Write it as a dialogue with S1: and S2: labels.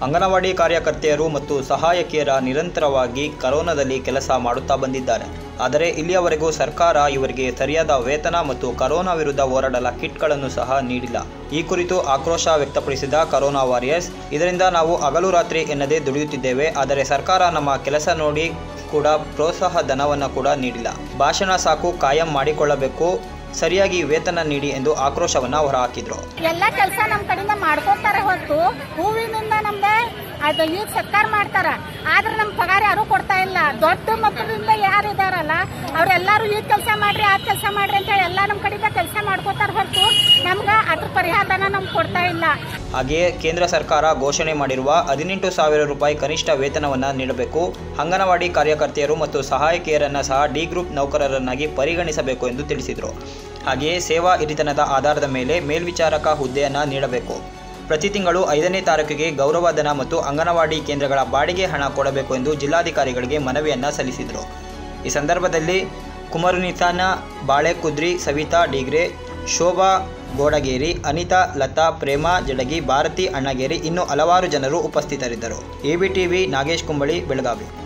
S1: ಅಂಗನವಾಡಿ ಕಾರ್ಯಕರ್ತೆಯರು ಮತ್ತು ಸಹಾಯಕಿಯರ ನಿರಂತರವಾಗಿ ಕರೋನಾದಲ್ಲಿ ಕೆಲಸ ಮಾಡುತ್ತಾ ಬಂದಿದ್ದಾರೆ ಆದರೆ ಇಲ್ಲಿಯವರೆಗೂ ಸರ್ಕಾರ ಇವರಿಗೆ ಸರಿಯಾದ ವೇತನ ಮತ್ತು ಕರೋನಾ ವಿರುದ್ಧ ಹೋರಾಡಲ ಕಿಟ್ಗಳನ್ನು ಸಹ ನೀಡಿಲ್ಲ ಈ ಕುರಿತು ಆಕ್ರೋಶ ವ್ಯಕ್ತಪಡಿಸಿದ ಕರೋನಾ ವಾರಿಯರ್ಸ್ ಇದರಿಂದ ನಾವು ಹಗಲು ರಾತ್ರಿ ಎನ್ನದೇ ದುಡಿಯುತ್ತಿದ್ದೇವೆ ಆದರೆ ಸರ್ಕಾರ ನಮ್ಮ ಕೆಲಸ ನೋಡಿ ಕೂಡ ಪ್ರೋತ್ಸಾಹ ಧನವನ್ನು ಕೂಡ ನೀಡಿಲ್ಲ ಭಾಷಣ ಸಾಕು ಕಾಯಂ ಮಾಡಿಕೊಳ್ಳಬೇಕು ಸರಿಯಾಗಿ ವೇತನ ನೀಡಿ ಎಂದು ಆಕ್ರೋಶವನ್ನು ಹೊರಹಾಕಿದರು
S2: ಎಲ್ಲ ಕೆಲಸ ನಮ್ಮ ಕಡೆಯಿಂದ ಮಾಡ್ಕೊತಾರೆ ಹೊರತು ಹೂವಿನಿಂದ ನಮ್ದೆ ಅದು ಈಗ ಸತ್ಕಾರ ಮಾಡ್ತಾರ ಆದ್ರೆ ನಮ್ ಪಗಾರ ಯಾರು ಕೊಡ್ತಾ ಇಲ್ಲ ದೊಡ್ಡ ಮಕ್ಕಳಿಂದ ಯಾರು ಇದಾರಲ್ಲ ಅವ್ರೆಲ್ಲಾರು ಈ ಕೆಲಸ ಮಾಡ್ರಿ ಆ ಕೆಲಸ ಮಾಡ್ರಿ ಅಂತ ಹೇಳಿ ಎಲ್ಲ ನಮ್ಮ ಕಡೆಯಿಂದ ಕೆಲಸ ಮಾಡ್ಕೊತಾರ ಹೊರತು ನಮ್ಗ ಅದ್ರ ಪರಿಹಾರನ ನಮ್ಗೆ ಕೊಡ್ತಾ ಇಲ್ಲ
S1: ಹಾಗೆಯೇ ಕೇಂದ್ರ ಸರ್ಕಾರ ಘೋಷಣೆ ಮಾಡಿರುವ ಹದಿನೆಂಟು ಸಾವಿರ ರೂಪಾಯಿ ಕನಿಷ್ಠ ವೇತನವನ್ನು ನೀಡಬೇಕು ಅಂಗನವಾಡಿ ಕಾರ್ಯಕರ್ತೆಯರು ಮತ್ತು ಸಹಾಯಕಿಯರನ್ನು ಸಹ ಡಿ ಗ್ರೂಪ್ ನೌಕರರನ್ನಾಗಿ ಪರಿಗಣಿಸಬೇಕು ಎಂದು ತಿಳಿಸಿದರು ಹಾಗೆಯೇ ಸೇವಾ ಹಿರಿತನದ ಆಧಾರದ ಮೇಲೆ ಮೇಲ್ವಿಚಾರಕ ಹುದ್ದೆಯನ್ನು ನೀಡಬೇಕು ಪ್ರತಿ ತಿಂಗಳು ಐದನೇ ತಾರೀಕಿಗೆ ಗೌರವಧನ ಮತ್ತು ಅಂಗನವಾಡಿ ಕೇಂದ್ರಗಳ ಬಾಡಿಗೆ ಹಣ ಕೊಡಬೇಕು ಎಂದು ಜಿಲ್ಲಾಧಿಕಾರಿಗಳಿಗೆ ಮನವಿಯನ್ನು ಸಲ್ಲಿಸಿದರು ಈ ಸಂದರ್ಭದಲ್ಲಿ ಕುಮಾರುನಿತಾನ ಬಾಳೆಕುದ್ರಿ ಸವಿತಾ ಡಿಗ್ರೆ ಶೋಭಾ ಗೋಡಗೇರಿ ಅನಿತಾ ಲತಾ ಪ್ರೇಮಾ ಜಡಗಿ ಭಾರತಿ ಅಣ್ಣಗೇರಿ ಇನ್ನೂ ಹಲವಾರು ಜನರು ಉಪಸ್ಥಿತರಿದ್ದರು ಎಬಿಟಿವಿ ನಾಗೇಶ್ ಕುಂಬಳಿ ಬೆಳಗಾವಿ